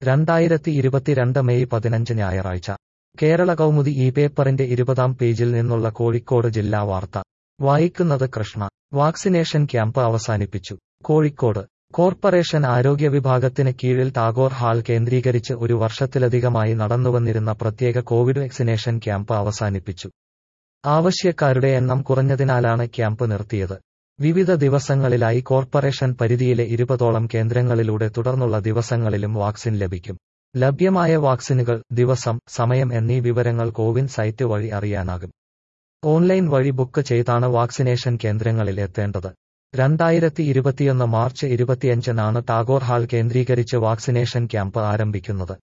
രണ്ടായിരത്തി ഇരുപത്തിരണ്ട് മെയ് പതിനഞ്ച് ഞായറാഴ്ച കേരള കൗമുദി ഈ പേപ്പറിന്റെ ഇരുപതാം പേജിൽ നിന്നുള്ള കോഴിക്കോട് ജില്ലാ വാർത്ത വായിക്കുന്നത് കൃഷ്ണ വാക്സിനേഷൻ ക്യാമ്പ് അവസാനിപ്പിച്ചു കോഴിക്കോട് കോർപ്പറേഷൻ ആരോഗ്യ വിഭാഗത്തിന് കീഴിൽ ടാഗോർ ഹാൾ കേന്ദ്രീകരിച്ച് ഒരു വർഷത്തിലധികമായി നടന്നുവന്നിരുന്ന പ്രത്യേക കോവിഡ് വാക്സിനേഷൻ ക്യാമ്പ് അവസാനിപ്പിച്ചു ആവശ്യക്കാരുടെ എണ്ണം കുറഞ്ഞതിനാലാണ് ക്യാമ്പ് നിർത്തിയത് വിവിധ ദിവസങ്ങളിലായി കോർപ്പറേഷൻ പരിധിയിലെ ഇരുപതോളം കേന്ദ്രങ്ങളിലൂടെ തുടർന്നുള്ള ദിവസങ്ങളിലും വാക്സിൻ ലഭിക്കും ലഭ്യമായ വാക്സിനുകൾ ദിവസം സമയം എന്നീ വിവരങ്ങൾ കോവിൻ സൈറ്റ് വഴി അറിയാനാകും ഓൺലൈൻ വഴി ബുക്ക് ചെയ്താണ് വാക്സിനേഷൻ കേന്ദ്രങ്ങളിൽ എത്തേണ്ടത് രണ്ടായിരത്തി ഇരുപത്തിയൊന്ന് മാർച്ച് ഇരുപത്തിയഞ്ചിനാണ് ടാഗോർ ഹാൾ കേന്ദ്രീകരിച്ച് വാക്സിനേഷൻ ക്യാമ്പ് ആരംഭിക്കുന്നത്